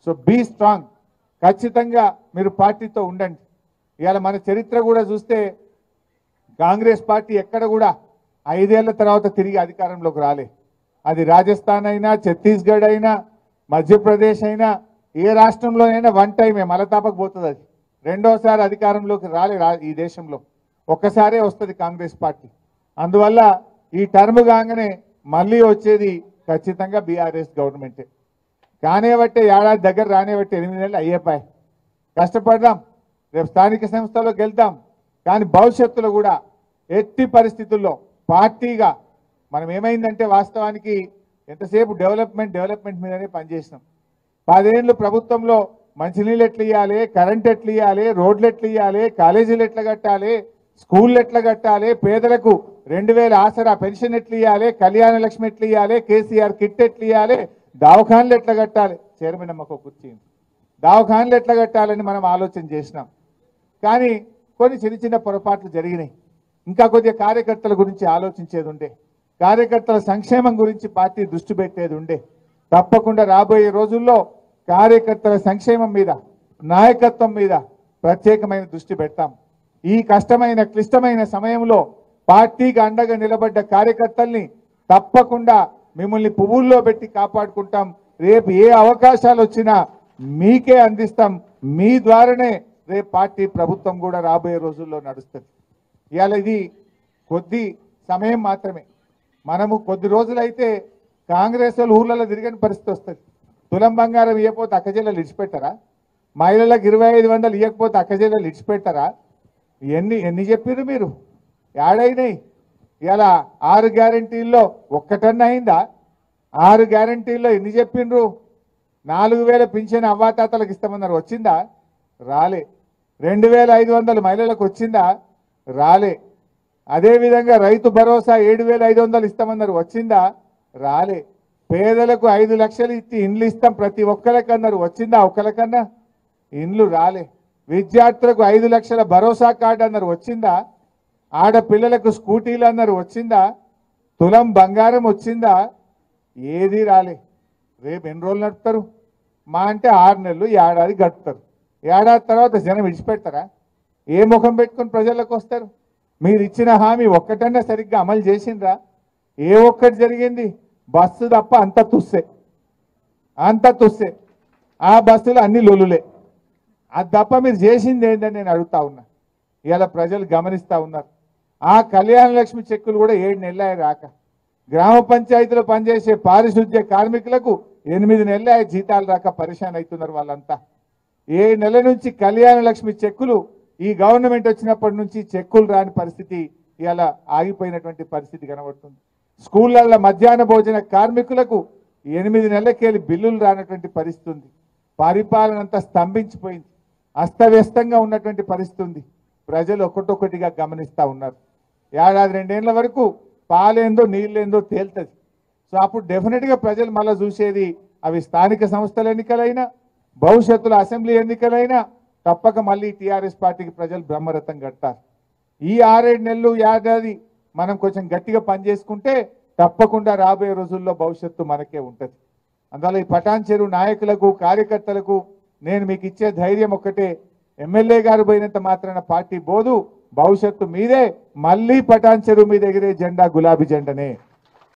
so be strong ఖచ్చితంగా మీరు పార్టీతో ఉండండి ఇవాళ మన చరిత్ర కూడా చూస్తే కాంగ్రెస్ పార్టీ ఎక్కడ కూడా ఐదేళ్ల తర్వాత తిరిగి అధికారంలోకి రాలే అది రాజస్థాన్ అయినా ఛత్తీస్గఢ్ అయినా మధ్యప్రదేశ్ అయినా ఏ రాష్ట్రంలోనైనా వన్ టైమే మలతాపకు పోతుంది అది రెండోసారి అధికారంలోకి రాలే రా ఈ దేశంలో ఒక్కసారే వస్తుంది కాంగ్రెస్ పార్టీ అందువల్ల ఈ టర్మ్ కాగానే మళ్ళీ వచ్చేది ఖచ్చితంగా బీఆర్ఎస్ గవర్నమెంటే కానివ్వట్టే ఏడాది దగ్గర రానివ్వట్టే ఎనిమిది నెలలు అయ్యేపాయి కష్టపడదాం రేపు స్థానిక సంస్థలోకి వెళ్తాం కానీ భవిష్యత్తులో కూడా ఎట్టి పరిస్థితుల్లో పార్టీగా మనం ఏమైందంటే వాస్తవానికి ఎంతసేపు డెవలప్మెంట్ డెవలప్మెంట్ మీదనే పనిచేసినాం పదేళ్ళు ప్రభుత్వంలో మంచినీళ్ళు ఎట్లా ఇవ్వాలి కరెంట్ ఎట్లా ఇవ్వాలి రోడ్లు ఎట్లా ఇవ్వాలి కాలేజీలు ఎట్లా కట్టాలి స్కూళ్ళు ఎట్లా కట్టాలి పేదలకు రెండు వేల ఆసరా పెన్షన్ ఎట్లా ఇవ్వాలి కళ్యాణ లక్ష్మి ఎట్లా ఇవ్వాలి కేసీఆర్ కిట్ ఎట్లా ఇవ్వాలి దవాఖాన్లు ఎట్లా కట్టాలి చైర్మన్ అమ్మకు కుర్చీ దవాఖాన్లు ఎట్లా కట్టాలని మనం ఆలోచన చేసినాం కానీ కొన్ని చిన్న చిన్న పొరపాట్లు జరిగినాయి ఇంకా కొద్దిగా కార్యకర్తల గురించి ఆలోచించేది ఉండే కార్యకర్తల సంక్షేమం గురించి పార్టీ దృష్టి పెట్టేది ఉండే తప్పకుండా రాబోయే రోజుల్లో కార్యకర్తల సంక్షేమం మీద నాయకత్వం మీద ప్రత్యేకమైన దృష్టి పెడతాం ఈ కష్టమైన క్లిష్టమైన సమయంలో పార్టీకి అండగా నిలబడ్డ కార్యకర్తల్ని తప్పకుండా మిమ్మల్ని పువ్వుల్లో పెట్టి కాపాడుకుంటాం రేపు ఏ అవకాశాలు వచ్చినా మీకే అందిస్తాం మీ ద్వారానే రేపు పార్టీ ప్రభుత్వం కూడా రాబోయే రోజుల్లో నడుస్తుంది ఇవాళ ఇది కొద్ది సమయం మాత్రమే మనము కొద్ది రోజులైతే కాంగ్రెస్ వాళ్ళు ఊర్లలో తిరగని పరిస్థితి వస్తుంది తులం బంగారం ఇవ్వకపోతే అక్కజేళ్ళలు ఇడిచిపెట్టారా మహిళలకు ఇరవై ఐదు వందలు ఇవ్వకపోతే అక్కజేళ్ళలు ఇడిచిపెట్టారా ఎన్ని ఎన్ని చెప్పారు మీరు ఏడైనాయి ఇలా ఆరు గ్యారంటీల్లో ఒక్కటన్నా అయిందా ఆరు గ్యారంటీల్లో ఎన్ని చెప్పిండ్రు నాలుగు వేల పింఛన్ అవ్వాతాతలకు ఇస్తామన్నారు వచ్చిందా రాలే రెండు వేల ఐదు వందలు మహిళలకు వచ్చిందా రాలే అదేవిధంగా రైతు భరోసా ఏడు వేల ఐదు వందలు ఇస్తామన్నారు వచ్చిందా రాలే పేదలకు ఐదు లక్షలు ఇచ్చి ఇండ్లు ఇస్తాం ప్రతి ఒక్కరికన్నారు వచ్చిందా ఒక్కరికన్నా ఇండ్లు రాలే విద్యార్థులకు ఐదు లక్షల భరోసా కార్డు అన్నారు వచ్చిందా ఆడపిల్లలకు స్కూటీలు అన్నారు వచ్చిందా తులం బంగారం వచ్చిందా ఏది రాలే రేపు ఎన్ని రోజులు నడుపుతారు మా అంటే ఆరు నెలలు ఏడాది గడుపుతారు ఏడాది తర్వాత జనం విడిచిపెడతారా ఏ ముఖం పెట్టుకొని ప్రజలకు వస్తారు మీరు ఇచ్చిన హామీ ఒక్కటన్నా సరిగ్గా అమలు చేసిండ్రా ఏ ఒక్కటి జరిగింది బస్సు తప్ప అంత తుస్సే అంత తుస్సే ఆ బస్సులు అన్ని లొలులే అది తప్ప మీరు చేసింది ఏంటని నేను అడుగుతా ఉన్నా ఇలా ప్రజలు గమనిస్తా ఉన్నారు ఆ కళ్యాణ లక్ష్మి చెక్కులు కూడా ఏడు నెలలే రాక గ్రామ పంచాయతీలో పనిచేసే పారిశుద్ధ్య కార్మికులకు ఎనిమిది నెలలే జీతాలు రాక పరిశాన్ అవుతున్నారు వాళ్ళంతా ఏ నెల నుంచి కళ్యాణ లక్ష్మి చెక్కులు ఈ గవర్నమెంట్ వచ్చినప్పటి నుంచి చెక్కులు రాని పరిస్థితి ఇలా ఆగిపోయినటువంటి పరిస్థితి కనబడుతుంది స్కూళ్ళల్లో మధ్యాహ్న భోజన కార్మికులకు ఎనిమిది నెలలకెళ్ళి బిల్లులు రానటువంటి పరిస్థితి ఉంది పరిపాలన అంతా స్తంభించిపోయింది అస్తవ్యస్తంగా ఉన్నటువంటి పరిస్థితి ఉంది ప్రజలు ఒకటొకటిగా గమనిస్తా ఉన్నారు ఏడాది రెండేళ్ల వరకు పాలేందో నీళ్ళేందో తేలుతుంది సో అప్పుడు డెఫినెట్గా ప్రజలు మళ్ళీ చూసేది అవి స్థానిక సంస్థల ఎన్నికలైనా భవిష్యత్తులో అసెంబ్లీ ఎన్నికలైనా తప్పక మళ్ళీ టీఆర్ఎస్ పార్టీకి ప్రజలు బ్రహ్మరథం కడతారు ఈ ఆరేడు నెలలు ఏడాది మనం కొంచెం గట్టిగా పనిచేసుకుంటే తప్పకుండా రాబోయే రోజుల్లో భవిష్యత్తు మనకే ఉంటుంది అందువల్ల ఈ పటాన్ చెరువు నాయకులకు కార్యకర్తలకు నేను మీకు ఇచ్చే ధైర్యం ఒక్కటే ఎమ్మెల్యే గారు పోయినంత మాత్రాన పార్టీ బోదు భవిష్యత్తు మీదే మళ్ళీ పటాన్ చెరువు మీద ఎగిరే జెండా గులాబీ జెండనే